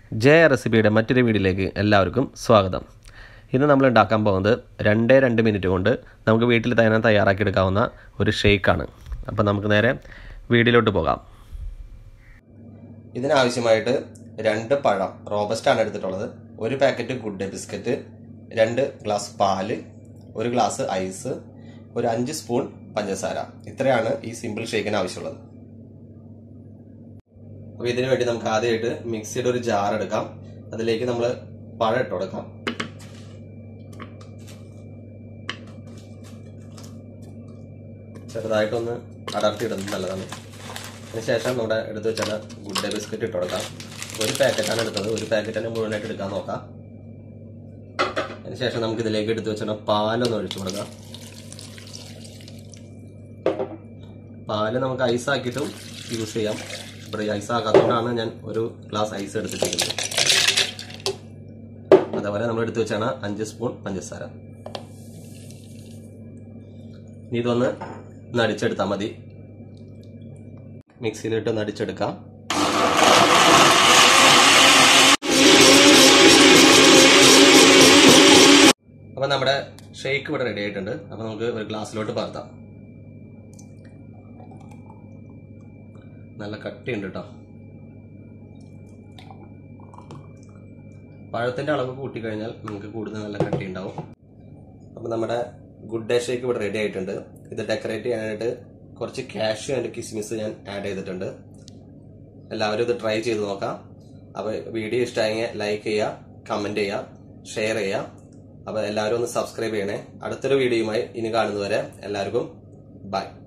ജയ റെസിപ്പിയുടെ മറ്റൊരു വീഡിയോയിലേക്ക് എല്ലാവർക്കും സ്വാഗതം ഇന്ന് നമ്മൾ ഉണ്ടാക്കാൻ പോകുന്നത് രണ്ടേ രണ്ട് മിനിറ്റ് കൊണ്ട് നമുക്ക് വീട്ടിൽ തന്നെ തയ്യാറാക്കിയെടുക്കാവുന്ന ഒരു ഷേക്കാണ് അപ്പോൾ നമുക്ക് നേരെ വീഡിയോയിലോട്ട് പോകാം ഇതിനാവശ്യമായിട്ട് രണ്ട് പഴം റോബസ്റ്റാണ് എടുത്തിട്ടുള്ളത് ഒരു പാക്കറ്റ് ഗുഡ് ഡേ ബിസ്ക്കറ്റ് രണ്ട് ഗ്ലാസ് പാല് ഒരു ഗ്ലാസ് ഐസ് ഒരു അഞ്ച് സ്പൂൺ പഞ്ചസാര ഇത്രയാണ് ഈ സിമ്പിൾ ഷേക്കിന് ആവശ്യമുള്ളത് അപ്പോൾ ഇതിനു വേണ്ടി നമുക്ക് ആദ്യമായിട്ട് മിക്സിയുടെ ഒരു ജാർ എടുക്കാം അതിലേക്ക് നമ്മൾ പഴം ഇട്ട് കൊടുക്കാം ചെറുതായിട്ടൊന്ന് അടർത്തി ഇടുന്നത് നല്ലതാണ് അതിനുശേഷം നമ്മുടെ എടുത്ത് വെച്ചാൽ ഗുഡ് ഡേ ബിസ്ക്കറ്റ് ഇട്ട് കൊടുക്കാം ഒരു പാക്കറ്റാണ് എടുത്തത് ഒരു പാക്കറ്റ് തന്നെ മുഴുവനായിട്ട് എടുക്കാൻ നോക്കാം അതിനുശേഷം നമുക്ക് ഇതിലേക്ക് എടുത്ത് വെച്ചാൽ പാലൊന്ന് ഒഴിച്ചു കൊടുക്കാം പാല് നമുക്ക് ഐസ് ആക്കിയിട്ടും യൂസ് ചെയ്യാം ഇവിടെ ഐസ് ആക്കാത്തതുകൊണ്ടാണ് ഞാൻ ഒരു ഗ്ലാസ് ഐസ് എടുത്തിരിക്കുന്നത് അതേപോലെ നമ്മൾ എടുത്തു വെച്ചാണ് അഞ്ച് സ്പൂൺ പഞ്ചസാര ഇനി ഇതൊന്ന് നടിച്ചെടുത്താൽ മതി മിക്സിയിലിട്ട് നടിച്ചെടുക്കാം അപ്പൊ നമ്മുടെ ഷേക്ക് ഇവിടെ റെഡി ആയിട്ടുണ്ട് അപ്പൊ നമുക്ക് ഒരു ഗ്ലാസ്സിലോട്ട് പകർത്താം നല്ല കട്ടിയുണ്ട് കേട്ടോ പഴത്തിന്റെ അളവ് കൂട്ടിക്കഴിഞ്ഞാൽ നമുക്ക് കൂടുതൽ നല്ല കട്ടി ഉണ്ടാവും അപ്പൊ നമ്മുടെ ഗുഡ് ഡേ ഷേക്ക് ഇവിടെ റെഡി ആയിട്ടുണ്ട് ഇത് ഡെക്കറേറ്റ് ചെയ്യാനായിട്ട് കുറച്ച് കാഷ്യൂ ആൻഡ് കിസ്മിസ് ഞാൻ ആഡ് ചെയ്തിട്ടുണ്ട് എല്ലാവരും ഇത് ട്രൈ ചെയ്ത് നോക്കാം അപ്പോൾ വീഡിയോ ഇഷ്ടമായെങ്കിൽ ലൈക്ക് ചെയ്യുക കമന്റ് ചെയ്യുക ഷെയർ ചെയ്യുക അപ്പോൾ എല്ലാവരും ഒന്ന് സബ്സ്ക്രൈബ് ചെയ്യണേ അടുത്തൊരു വീഡിയോയുമായി ഇനി കാണുന്നതുവരെ എല്ലാവർക്കും ബൈ